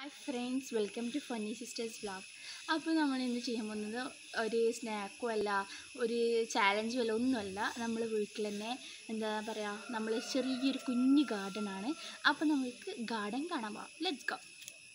Hi friends welcome to funny sisters vlog അപ്പോൾ നമ്മൾ ഇന്ന് ചെയ്യാൻ പോകുന്നത് ഒരു സ്നാക്കും അല്ല ഒരു ചാലഞ്ചും അല്ല ഒന്നുമല്ല നമ്മൾ വീട്ടിൽ തന്നെ എന്താ പറയുക നമ്മൾ ചെറിയൊരു കുഞ്ഞു ഗാർഡൻ ആണ് അപ്പോൾ നമുക്ക് ഗാർഡൻ കാണാൻ പോകാം ലെറ്റ്സ് ഗോ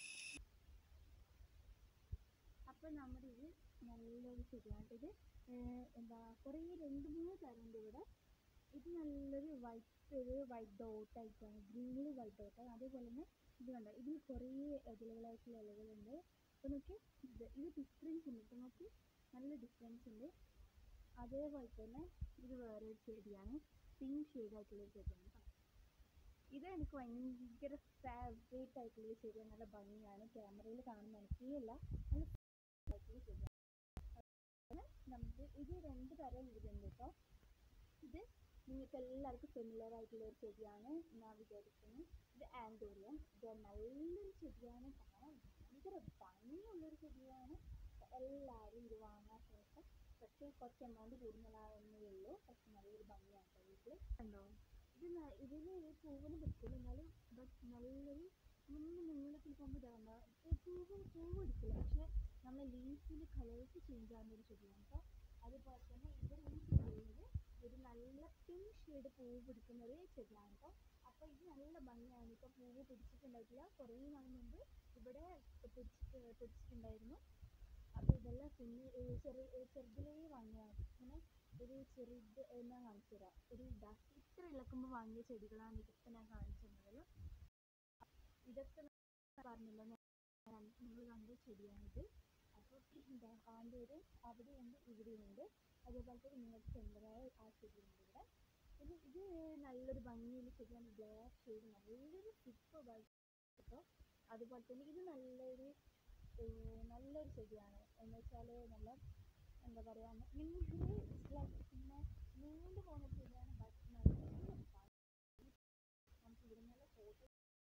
അപ്പോൾ നമ്മുടെ ഇത് നല്ലൊരു ചെടിയാണ് ഇത് ഏഹ് എന്താ കുറേ രണ്ട് മൂന്ന് തരമുണ്ട് ഇവിടെ ഇത് നല്ലൊരു വൈറ്റ് ഒരു വൈറ്റ് ഡോട്ട് ആയിട്ടാണ് ഗ്രീനിൽ വൈറ്റ് ഡോട്ട് അതേപോലെ തന്നെ ഇത് കണ്ടോ ഇതിന് കുറേ ഇതളുകളായിട്ടുള്ള ഇലകളുണ്ട് അപ്പോൾ നോക്കി ഇത് ഇത് ഡിഫറൻസ് ഉണ്ട് ഇപ്പോൾ നോക്കി നല്ല ഡിഫറൻസ് ഉണ്ട് അതേപോലെ തന്നെ ഇത് വേറൊരു ചെടിയാണ് പിങ്ക് ഷെയ്ഡ് ആയിട്ടുള്ള ഒരു ചെടിയാണ് കേട്ടോ ഇത് എനിക്ക് ഭയങ്കര ഫേവറേറ്റ് ആയിട്ടുള്ള ചെടിയാണ് നല്ല ഭംഗിയാണ് ക്യാമറയിൽ കാണുന്ന എനിക്കല്ല നല്ല ആയിട്ടുള്ള ചെടിയാണ് അതുപോലെ നമുക്ക് ഇത് രണ്ട് തരം ഇതുണ്ട് കേട്ടോ ഇത് നിങ്ങൾക്ക് എല്ലാവർക്കും ഫെമിലർ ആയിട്ടുള്ള ഒരു ചെടിയാണ് ഞാൻ വിചാരിക്കുന്നത് ഇത് ആൻഡോറിയം ഇത് നല്ലൊരു ചെടിയാണ് കാണാൻ ഭയങ്കര ഭംഗിയുള്ളൊരു ചെടിയാണ് എല്ലാവരും ഇത് വാങ്ങാൻ ശേഷം പക്ഷേ കുറച്ച് എമൗണ്ട് കൂടുതലാവുന്നേ ഉള്ളൂ പക്ഷെ നല്ലൊരു ഭംഗിയാണ് കേട്ടോ വീട്ടിൽ കണ്ടോ ഇത് ന- ഇതിന് പൂവിന് പറ്റില്ല എന്നാലും ബട്ട് നല്ലൊരു മുന്നിൽ നീളത്തിൽ പോകുമ്പോൾ ഇതാണ്ട പൂവ് പൂവ് എടുക്കില്ല പക്ഷെ നമ്മൾ ലീഫിൽ കളേഴ്സ് ചേഞ്ച് ആകുന്ന ഒരു ചെടിയാണ് കേട്ടോ അതുപോലെ തന്നെ ഇവിടെ ഈ ചെടിയിൽ ഒരു നല്ല പിങ്ക് ഷെയ്ഡ് പൂവ് പിടിക്കുന്ന ഒരു ചെടിയാണ് കേട്ടോ അപ്പോൾ ഇത് നല്ല ഭംഗിയാണ് ഇപ്പോൾ പൂവ് പിടിച്ചിട്ടുണ്ടായിട്ടില്ല കുറേ നാൾ മുമ്പ് ഇവിടെ പിടിച്ചിട്ട് പിടിച്ചിട്ടുണ്ടായിരുന്നു അപ്പോൾ ഇതെല്ലാം കുഞ്ഞ് ഏ, ചെറു ഏ, ചെറുതിലേ വാങ്ങിയതാണ് ഇങ്ങനെ ഒരു ചെറുത് ഏ, ഞാൻ കാണിച്ചു തരാം ഒരു ഇതാ ഇത്ര ഇളക്കുമ്പോൾ വാങ്ങിയ ചെടികളാണ് ഇതൊക്കെ ഞാൻ കാണിച്ചു തന്നത് ഇതൊക്കെ ഞാൻ പറഞ്ഞല്ലോ ഞാൻ നിങ്ങൾ കണ്ട ചെടിയാണിത് അപ്പോൾ എന്താ അതിൻ്റെ ഒരു അവിടെയുണ്ട് ഇവിടെയുണ്ട് അതേപോലെ തന്നെ നിങ്ങൾക്ക് സെൻറ്ററായ ആ ചെടിയുണ്ട് ഇവിടെ പിന്നെ ഇത് നല്ലൊരു ഭംഗിയുള്ള ചെടിയാണ് ബ്ലാക്ക് ഷെയ്ഡ് നല്ലൊരു സൂപ്പർ വൈറ്റ് കേട്ടോ അതുപോലെ തന്നെ ഇത് നല്ലൊരു ഏഹ് നല്ലൊരു ചെടിയാണ് എന്ന് വെച്ചാൽ നല്ല എന്താ പറയുക നീണ്ട് ലൈക്ക് പിന്നെ നീണ്ടു പോകുന്ന ചെടിയാണ് ബട്ട് നല്ല ഭംഗി. നമുക്ക് ഇവിടെ നല്ല ഫോട്ടോ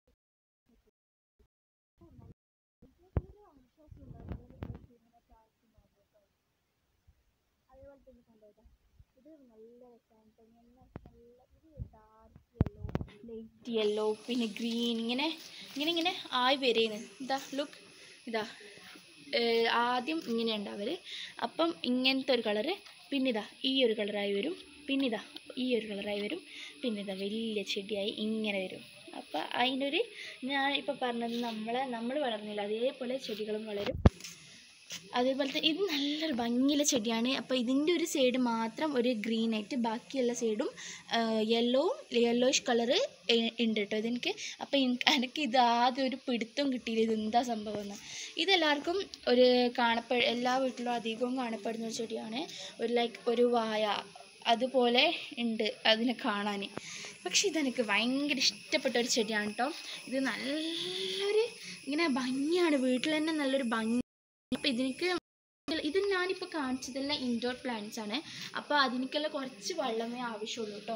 വിശ്വാസം ഉണ്ടാവും ഇങ്ങനെ ചാർജ് ഉണ്ടാവും കേട്ടോ അതേപോലെ തന്നെ കണ്ടോട്ടാ ഇത് നല്ല രസമാണ് കേട്ടോ നല്ല നല്ല ഇത് ഡാർക്ക് യെല്ലോ ലൈറ്റ് യെല്ലോ പിന്നെ ഗ്രീൻ ഇങ്ങനെ ഇങ്ങനെ ഇങ്ങനെ ആയി വരുന്നത് ഇതാ ലുക്ക് ഇതാ ഏഹ് ആദ്യം ഇങ്ങനെ ഉണ്ടാവർ അപ്പം ഇങ്ങനത്തെ ഒരു കളറ് പിന്നെ ഇതാ ഈ ഒരു കളറായി വരും പിന്നെ ഇതാ ഈ ഒരു കളറായി വരും പിന്നെ ഇതാ വലിയ ചെടിയായി ഇങ്ങനെ വരും അപ്പം അതിനൊരു ഞാൻ ഇപ്പോൾ പറഞ്ഞത് നമ്മളെ നമ്മൾ വളർന്നില്ല അതേപോലെ ചെടികളും വളരും അതേപോലെ തന്നെ ഇത് നല്ലൊരു ഭംഗിയുള്ള ചെടിയാണ് അപ്പോൾ ഇതിൻ്റെ ഒരു സൈഡ് മാത്രം ഒരു ഗ്രീൻ ആയിട്ട് ബാക്കിയുള്ള സൈഡും യെല്ലോവും യെല്ലോയിഷ് കളറ് ഉണ്ട് കേട്ടോ ഇതെനിക്ക് അപ്പോൾ എനിക്ക് ഇത് ആദ്യം ഒരു പിടുത്തം കിട്ടിയില്ല ഇതെന്താ സംഭവം എന്ന് ഇതെല്ലാവർക്കും ഒരു കാണപ്പെ എല്ലാ വീട്ടിലും അധികവും കാണപ്പെടുന്ന ഒരു ചെടിയാണ് ഒരു ലൈക്ക് ഒരു വായ അതുപോലെ ഉണ്ട് അതിനെ കാണാൻ പക്ഷെ ഇതെനിക്ക് ഭയങ്കര ഇഷ്ടപ്പെട്ട ഒരു ചെടിയാണ് കേട്ടോ ഇത് നല്ലൊരു ഇങ്ങനെ ഭംഗിയാണ് വീട്ടിൽ തന്നെ നല്ലൊരു ഭംഗി അപ്പം ഇതിനൊക്കെ ഇത് ഞാനിപ്പോൾ കാണിച്ചതെല്ലാം ഇൻഡോർ പ്ലാന്റ്സ് ആണ് അപ്പോൾ അതിനൊക്കെല്ലാം കുറച്ച് വെള്ളമേ ആവശ്യമുള്ളൂ കേട്ടോ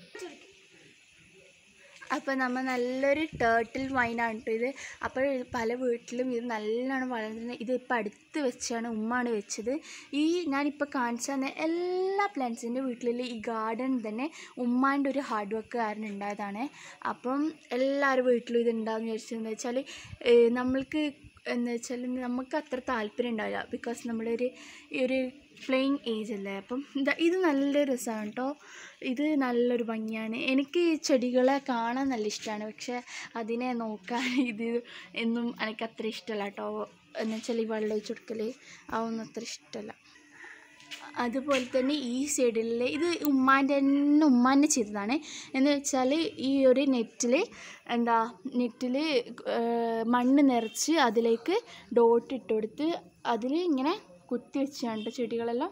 അപ്പോൾ നമ്മൾ നല്ലൊരു ടേർട്ടിൽ വൈനാണ് കേട്ടോ ഇത് അപ്പോൾ പല വീട്ടിലും ഇത് നല്ലോണം വളർന്നത് ഇത് ഇപ്പം അടുത്ത് വെച്ചാണ് ഉമ്മാണ് വെച്ചത് ഈ ഞാനിപ്പോൾ കാണിച്ചു തന്ന എല്ലാ പ്ലാന്റ്സിൻ്റെ വീട്ടിൽ ഈ ഗാർഡൻ തന്നെ ഉമ്മാൻ്റെ ഒരു ഹാർഡ് വർക്ക് കാരണം ഉണ്ടായതാണ് അപ്പം എല്ലാവരും വീട്ടിലും ഇത് ഉണ്ടാകുന്ന വിചാരിച്ചതെന്ന് വെച്ചാൽ നമ്മൾക്ക് എന്ന് വെച്ചാൽ നമുക്ക് അത്ര താല്പര്യം ഉണ്ടാവില്ല ബിക്കോസ് നമ്മളൊരു ഈ ഒരു പ്ലെയിങ് ഏജ് അല്ലേ അപ്പം ഇതാ ഇത് നല്ല രസമാണ് കേട്ടോ ഇത് നല്ലൊരു ഭംഗിയാണ് എനിക്ക് ഈ ചെടികളെ കാണാൻ നല്ല ഇഷ്ടമാണ് പക്ഷെ അതിനെ നോക്കാൻ ഇത് എന്നും എനിക്ക് അത്ര ഇഷ്ടമല്ല കേട്ടോ എന്ന് വെച്ചാൽ ഈ വെള്ളം ഒഴിച്ച് കൊടുക്കൽ അതൊന്നും അത്ര ഇഷ്ടമല്ല അതുപോലെ തന്നെ ഈ സൈഡിൽ ഇത് ഉമ്മാൻ്റെ തന്നെ ഉമ്മാൻ്റെ ചെയ്തതാണ് എന്ന് വെച്ചാൽ ഈ ഒരു നെറ്റിൽ എന്താ നെറ്റിൽ മണ്ണ് നിറച്ച് അതിലേക്ക് ഡോട്ട് ഇട്ട് കൊടുത്ത് അതിൽ ഇങ്ങനെ കുത്തി വെച്ചാണ് ചെടികളെല്ലാം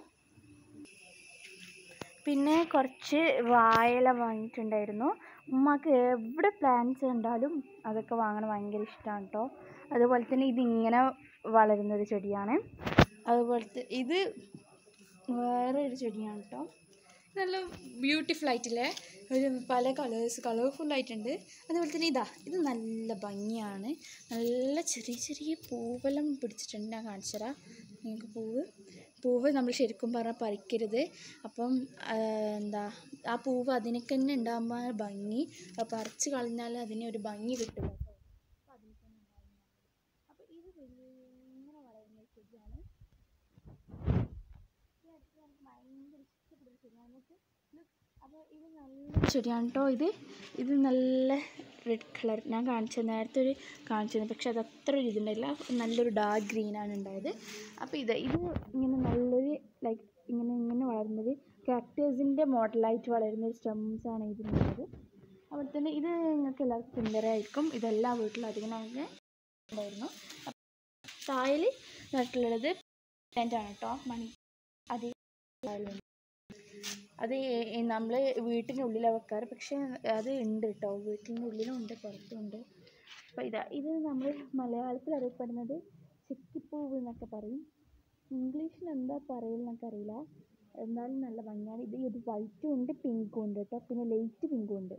പിന്നെ കുറച്ച് വാഴയില വാങ്ങിയിട്ടുണ്ടായിരുന്നു ഉമ്മാക്ക് എവിടെ പ്ലാന്റ്സ് കണ്ടാലും അതൊക്കെ വാങ്ങണ ഭയങ്കര ഇഷ്ടമാണ് കേട്ടോ അതുപോലെ തന്നെ ഇതിങ്ങനെ വളരുന്നൊരു ചെടിയാണ് അതുപോലത്തെ ഇത് വേറെ ഒരു ചെടിയാണ് കേട്ടോ നല്ല ബ്യൂട്ടിഫുൾ ആയിട്ടില്ലേ ഒരു പല കളേഴ്സ് കളർഫുൾ ആയിട്ടുണ്ട് അതുപോലെ തന്നെ ഇതാ ഇത് നല്ല ഭംഗിയാണ് നല്ല ചെറിയ ചെറിയ പൂവെല്ലാം പിടിച്ചിട്ടുണ്ട് ഞാൻ കാണിച്ചു തരാം നിങ്ങൾക്ക് പൂവ് പൂവ് നമ്മൾ ശരിക്കും പറഞ്ഞാൽ പറിക്കരുത് അപ്പം ആ, എന്താ ആ പൂവ് അതിനൊക്കെ തന്നെ ഉണ്ടാകുമ്പോൾ ഭംഗി അത് പറിച്ച് കളഞ്ഞാൽ അതിന് ഒരു ഭംഗി കിട്ടില്ല കേട്ടോ അപ്പം അതിനൊക്കെ തന്നെ ഉണ്ടാകുന്നതാണ് ഇങ്ങനെ വളരുന്ന ഒരു ചെടിയാണ് ഈ അടുത്ത് എനിക്ക് ഭയങ്കര ഇഷ്ടപ്പെട്ട ഒരു ചെടിയാണ് നമുക്ക് അപ്പോൾ ഇത് നല്ല ചെടിയാണ് കേട്ടോ ഇത് ഇത് നല്ല റെഡ് കളർ ഞാൻ കാണിച്ചത് നേരത്തെ ഒരു കാണിച്ചത് പക്ഷെ അത് അത്ര ഒരു ഇതുണ്ടായില്ല നല്ലൊരു ഡാർക്ക് ഗ്രീനാണ് ഉണ്ടായത് അപ്പോൾ ഇത് ഇത് ഇങ്ങനെ നല്ലൊരു ലൈക്ക് ഇങ്ങനെ ഇങ്ങനെ വളരുന്നത് കാക്ടേഴ്സിൻ്റെ മോഡലായിട്ട് വളരുന്ന ഒരു സ്റ്റെംസ് ആണ് ഇതിനുള്ളത് അതുപോലെ തന്നെ ഇത് നിങ്ങൾക്ക് എല്ലാവർക്കും സുന്ദരമായിരിക്കും ഇതെല്ലാ വീട്ടിലും അധികം ഞങ്ങൾക്ക് ഉണ്ടായിരുന്നു തായിൽ നട്ടിട്ടുള്ളത് പ്ലാന്റ് ആണ് കേട്ടോ മണി അത് താഴെയുണ്ട്. അത് നമ്മൾ വീട്ടിൻ്റെ ഉള്ളിലാണ് വെക്കാറ് പക്ഷേ അത് ഉണ്ട് കേട്ടോ വീട്ടിൻ്റെ ഉള്ളിലും ഉണ്ട് പുറത്തും ഉണ്ട് അപ്പോൾ ഇതാ ഇത് നമ്മൾ മലയാളത്തിൽ അറിയപ്പെടുന്നത് ചെക്കിപ്പൂവ് എന്നൊക്കെ പറയും ഇംഗ്ലീഷിൽ എന്താ പറയുന്നതൊക്കെ അറിയില്ല എന്നാലും നല്ല ഭംഗിയാണ് ഇത് ഇത് വൈറ്റും ഉണ്ട് പിങ്കും ഉണ്ട് കേട്ടോ പിന്നെ ലൈറ്റ് പിങ്കും ഉണ്ട്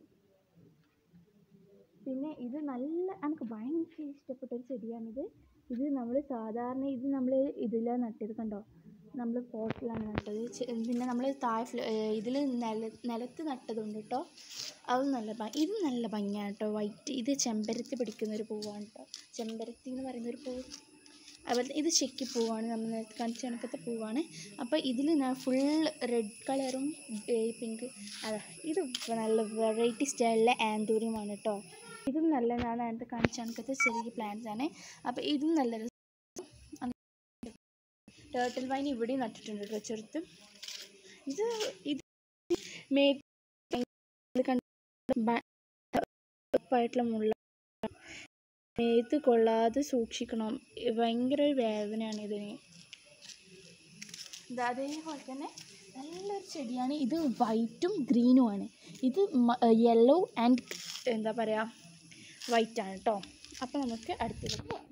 പിന്നെ ഇത് നല്ല എനിക്ക് ഭയങ്കര ഇഷ്ടപ്പെട്ട ഒരു ചെടിയാണിത് ഇത് നമ്മൾ സാധാരണ ഇത് നമ്മൾ ഇതിലാണ് നട്ടത് കണ്ടോ നമ്മൾ പോട്ടിലാണ് നട്ടത് ചെ- പിന്നെ നമ്മൾ താഴെ ഇതിൽ നില നിലത്ത് നട്ടതുണ്ട് കേട്ടോ അത് നല്ല ഭംഗി ഇത് നല്ല ഭംഗിയാണ് കേട്ടോ വൈറ്റ് ഇത് ചെമ്പരത്തി പിടിക്കുന്ന ഒരു പൂവാണ് കേട്ടോ ചെമ്പരത്തി എന്ന് പറയുന്ന ഒരു പൂവ് അതുപോലെ ഇത് ചെക്കി പൂവാണ് നമ്മൾ നേരത്തെ കാണിച്ച കണക്കത്തെ പൂവാണ് അപ്പോൾ ഇതിൽ ഞാൻ ഫുൾ റെഡ് കളറും പിങ്ക് അതാ ഇത് നല്ല വെറൈറ്റി സ്റ്റൈലിലെ ആന്തൂരിയമാണ് കേട്ടോ ഇതും നല്ല ഞാൻ നേരത്തെ കാണിച്ച കണക്കത്തെ ചെറിയ പ്ലാന്റ്സ് ആണ് അപ്പോൾ ഇതും നല്ല രസം ടേർട്ടിൽ വൈൻ ഇവിടെയും നട്ടിട്ടുണ്ട് കേട്ടോ ചെറുത്ത് ഇത് ഇത് മേ കണ്ടുള്ള മുള്ള മേത്ത് കൊള്ളാതെ സൂക്ഷിക്കണം ഭയങ്കര ഒരു വേദനയാണ് ഇതിന് ഇത് അതേപോലെ തന്നെ നല്ലൊരു ചെടിയാണ് ഇത് വൈറ്റും ഗ്രീനും ആണ് ഇത് യെല്ലോ ആൻഡ് എന്താ പറയുക വൈറ്റ് ആണ് കേട്ടോ അപ്പോൾ നമുക്ക് അടുത്തതിലേക്ക് പോകാം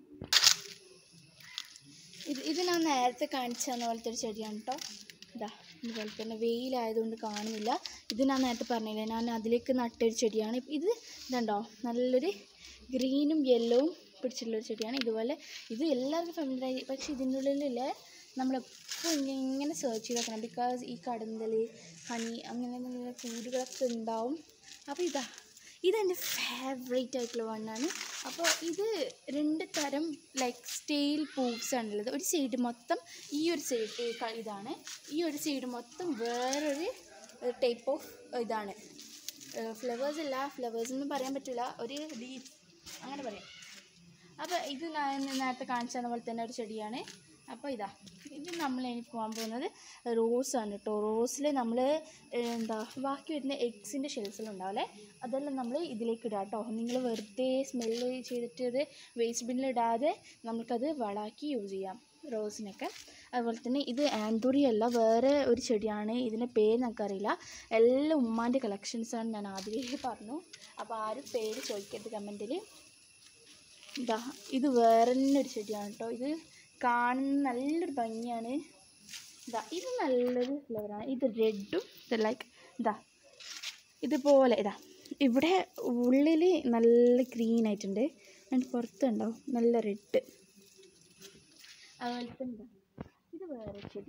ഇത് ഇത് ഞാൻ നേരത്തെ കാണിച്ചു തന്ന പോലത്തെ ഒരു ചെടിയാണ് കേട്ടോ ഇതാ ഇതുപോലെ തന്നെ വെയിലായതുകൊണ്ട് കാണുന്നില്ല ഇത് ഞാൻ നേരത്തെ പറഞ്ഞില്ലേ ഞാൻ അതിലേക്ക് നട്ടൊരു ചെടിയാണ് ഇത് ഇതുണ്ടോ നല്ലൊരു ഗ്രീനും യെല്ലോവും പിടിച്ചിട്ടുള്ളൊരു ചെടിയാണ് ഇതുപോലെ ഇത് എല്ലാവർക്കും ഫെമിലറായി പക്ഷേ ഇതിൻ്റെ ഉള്ളിലെ നമ്മളെപ്പോൾ ഇങ്ങനെ ഇങ്ങനെ സെർച്ച് ചെയ്ത് വെക്കണം ബിക്കോസ് ഈ കടന്തൽ ഹണി അങ്ങനെ അങ്ങനെ കൂടുകളൊക്കെ ഉണ്ടാവും അപ്പോൾ ഇതാ ഇതെൻ്റെ ഫേവറേറ്റ് ആയിട്ടുള്ള വണ്ണാണ് അപ്പോൾ ഇത് രണ്ട് തരം ലൈക്ക് സ്റ്റെയിൽ പൂവ്സ് ആണുള്ളത് ഒരു സൈഡ് മൊത്തം ഈ ഒരു സൈഡ് ഇതാണ് ഈ ഒരു സൈഡ് മൊത്തം വേറൊരു ടൈപ്പ് ഓഫ് ഇതാണ് ഫ്ലവേഴ്സ് അല്ല ഫ്ലവേഴ്സ് എന്ന് പറയാൻ പറ്റില്ല ഒരു ലീഫ് അങ്ങനെ പറയാം അപ്പോൾ ഇത് ഞാൻ നേരത്തെ കാണിച്ചു തന്ന പോലെ തന്നെ ഒരു ചെടിയാണ് അപ്പോൾ ഇതാ ഇത് നമ്മൾ എനിക്ക് പോകാൻ പോകുന്നത് റോസാണ് കേട്ടോ റോസിൽ നമ്മൾ എന്താ ബാക്കി വരുന്ന എഗ്സിൻ്റെ ഷെൽസിലുണ്ടാവില്ലേ അതെല്ലാം നമ്മൾ ഇതിലേക്ക് ഇടാം കേട്ടോ നിങ്ങൾ വെറുതെ സ്മെല്ല് ചെയ്തിട്ട് ഇത് വേസ്റ്റ് ബിന്നിൽ ഇടാതെ നമുക്കത് വളാക്കി യൂസ് ചെയ്യാം റോസിനൊക്കെ അതുപോലെ തന്നെ ഇത് ആന്തൂറി അല്ല വേറെ ഒരു ചെടിയാണ് ഇതിൻ്റെ പേര് നമുക്കറിയില്ല എല്ലാം ഉമ്മാൻ്റെ കളക്ഷൻസാണ് ഞാൻ ആദ്യമേ പറഞ്ഞു അപ്പോൾ ആരും പേര് ചോദിക്കരുത് കമൻറ്റിൽ ഇതാ ഇത് വേറെ തന്നെ ഒരു ചെടിയാണ് കേട്ടോ ഇത് കാണുന്ന നല്ലൊരു ഭംഗിയാണ് ഇതാ ഇത് നല്ലൊരു ഫ്ലവറാണ് ഇത് റെഡും ഇത് ലൈക്ക് ഇതാ ഇതുപോലെ ഇതാ ഇവിടെ ഉള്ളിൽ നല്ല ഗ്രീൻ ആയിട്ടുണ്ട് അതിൻ്റെ പുറത്തുണ്ടാവും നല്ല റെഡ് അതുപോലെ തന്നെ ഇതാ ഇത് വേറെ ചെടി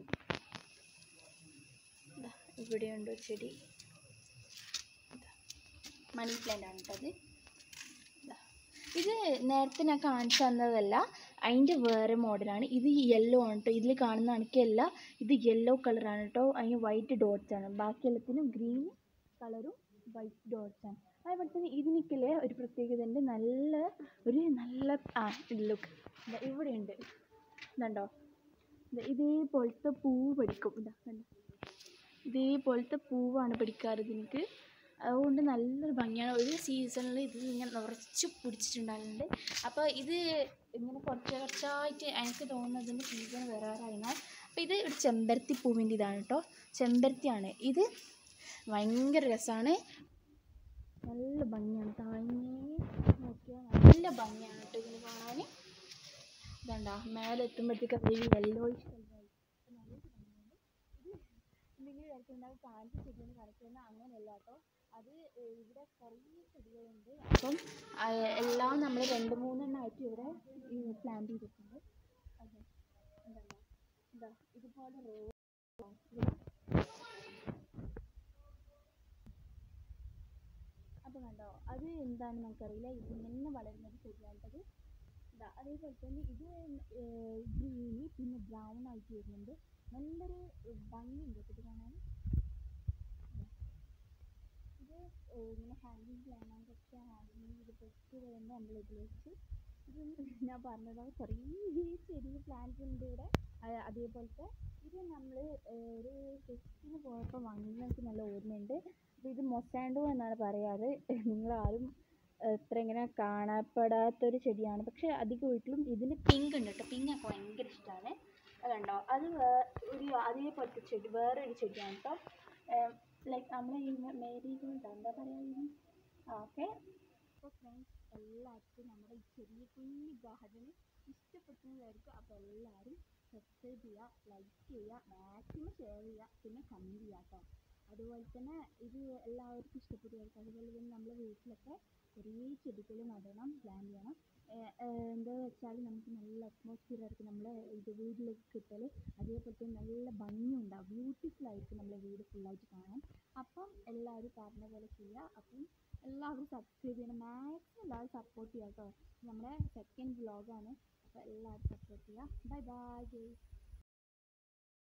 ഇതാ ഇവിടെയുണ്ട് ഒരു ചെടി ഇതാ മണി പ്ലാന്റ് ആണ് കേട്ടോ അത് ഇതാ ഇത് നേരത്തെ ഞാൻ കാണിച്ചു തന്നതല്ല അതിൻ്റെ വേറെ മോഡലാണ് ഇത് യെല്ലോ ആണ് കേട്ടോ ഇതിൽ കാണുന്ന കണക്കല്ല ഇത് യെല്ലോ കളറാണ് കേട്ടോ അതിന് വൈറ്റ് ഡോട്ട്സ് ആണ് ബാക്കി എല്ലാത്തിനും ഗ്രീൻ കളറും വൈറ്റ് ഡോട്ട്സ് ആണ് അതുപോലെ തന്നെ ഇതിനൊക്കെ ഒരു പ്രത്യേകത ഉണ്ട് നല്ല ഒരു നല്ല ആ ലുക്ക് ഇവിടെ ഉണ്ട് ഇതുണ്ടോ ദാ ഇതേപോലത്തെ പൂവ് പിടിക്കും ഇതാ കണ്ടോ ഇതേപോലത്തെ പൂവാണ് പിടിക്കാറ് ഇതിനക്ക് അതുകൊണ്ട് നല്ലൊരു ഭംഗിയാണ് ഒരു സീസണിൽ ഇത് ഇങ്ങനെ നിറച്ച് പിടിച്ചിട്ടുണ്ടാകുന്നുണ്ട് അപ്പോൾ ഇത് ഇങ്ങനെ കുറച്ച് കുറച്ചായിട്ട് എനിക്ക് തോന്നുന്നത് ഇതിൻ്റെ സീസൺ വരാറായതിനാൽ അപ്പോൾ ഇത് ഒരു ചെമ്പരത്തി പൂവിൻ്റെ ഇതാണ് കേട്ടോ ചെമ്പരത്തിയാണ് ഇത് ഭയങ്കര രസമാണ് നല്ല ഭംഗിയാണ് താഴെ നോക്കിയാൽ നല്ല ഭംഗിയാണ് കേട്ടോ ഇതിന് കാണാൻ ഇതണ്ട മേലെ എത്തുമ്പോഴത്തേക്ക് അത് യെല്ലോയിഷ് കളറായി നല്ല ഭംഗിയാണ് ഇത് നിങ്ങൾ വിചാരിക്കുന്നുണ്ടാവും കാണിച്ച ചെടിയെന്ന് കാണിക്കുന്നത് അങ്ങനെയല്ല കേട്ടോ അത് ഏഹ് ഇവിടെ കുറേ ചെടികളുണ്ട് അപ്പം ആ, എല്ലാം നമ്മൾ രണ്ട് മൂന്നെണ്ണം ആയിട്ട് ഇവിടെ പ്ലാന്റ് ചെയ്തിട്ടുണ്ട് അതെ എന്താ എന്താ ഇതുപോലെ റോ അപ്പോൾ കണ്ടോ അത് എന്താണെന്ന് നമുക്കറിയില്ല ഇത് ഇങ്ങനെ വളരുന്നത് ചെടിയാണിട്ടത് ഇതാ അതേപോലെ തന്നെ ഇത് ഗ്രീന് പിന്നെ ബ്രൗൺ ആയിട്ട് വരുന്നുണ്ട് നല്ലൊരു ഭംഗിയുണ്ട് കേട്ടോ ഇത് കാണാൻ ഇതാ. ഇത് ഏഹ് ഇങ്ങനെ ഹാങ്ങിങ് പ്ലാനാണ് പക്ഷേ ഹാങ്ങിങ് ഇത് പൊക്കി വരുമ്പോൾ നമ്മൾ ഇതിൽ വെച്ച് ഇത് ഞാൻ പറഞ്ഞതാണ് കുറേ ചെറിയ പ്ലാന്റ്സ് ഉണ്ട് ഇവിടെ അ- അതേപോലത്തെ ഇത് നമ്മൾ ഒരു ഫെസ്റ്റിന് പോയപ്പോൾ വാങ്ങിയത് എനിക്ക് നല്ല ഓർമ്മയുണ്ട് അപ്പോൾ ഇത് മൊസാൻഡോ എന്നാണ് പറയാറ് നിങ്ങളാരും ഇത്ര ഇങ്ങനെ കാണപ്പെടാത്തൊരു ചെടിയാണ് പക്ഷേ അധികം വീട്ടിലും ഇതിന് പിങ്ക് ഉണ്ട് കേട്ടോ പിങ്ക് എനിക്ക് ഭയങ്കര ഇഷ്ടമാണ് അതുണ്ടോ അത് വേ- ഒരു അതേപോലത്തെ ചെടി വേറൊരു ചെടിയാണ് കേട്ടോ ലൈക്ക് നമ്മുടെ ഈ മേരി ഗോൾഡ് എന്താ പറയുക ഓക്കെ അപ്പോൾ ഫ്രണ്ട്സ് എല്ലാവർക്കും നമ്മുടെ ഈ ചെറിയ കുഞ്ഞു ഗാർഡന് ഇഷ്ടപ്പെടുന്നതായിരിക്കും അപ്പോൾ എല്ലാവരും സബ്സ്ക്രൈബ് ചെയ്യുക ലൈക്ക് ചെയ്യുക മാക്സിമം ഷെയർ ചെയ്യുക പിന്നെ കമൻറ്റ് ചെയ്യുക കേട്ടോ അതുപോലെ തന്നെ ഇത് എല്ലാവർക്കും ഇഷ്ടപ്പെടുമായിരിക്കും അതുപോലെ തന്നെ നമ്മുടെ വീട്ടിലൊക്കെ കുറേ ചെടികൾ നടണം പ്ലാൻ ചെയ്യണം ഏഹ് ഏഹ് എന്താ വെച്ചാൽ നമുക്ക് നല്ല അറ്റ്മോസ്ഫിയർ ആയിരിക്കും നമ്മളെ ഇത് വീട്ടിലേക്ക് കിട്ടൽ അതേപോലെ തന്നെ നല്ല ഭംഗിയുണ്ടാവും ബ്യൂട്ടിഫുൾ ആയിരിക്കും നമ്മളെ വീട് ഫുള്ളായിട്ട് കാണാൻ അപ്പം എല്ലാവരും പറഞ്ഞ പോലെ ചെയ്യുക അപ്പം എല്ലാവരും സബ്സ്ക്രൈബ് ചെയ്യണം മാക്സിമം എല്ലാവരും സപ്പോർട്ട് ചെയ്യുക കേട്ടോ നമ്മുടെ സെക്കൻഡ് വ്ളോഗാണ് അപ്പോൾ എല്ലാവരും സപ്പോർട്ട് ചെയ്യുക ബൈ ബൈ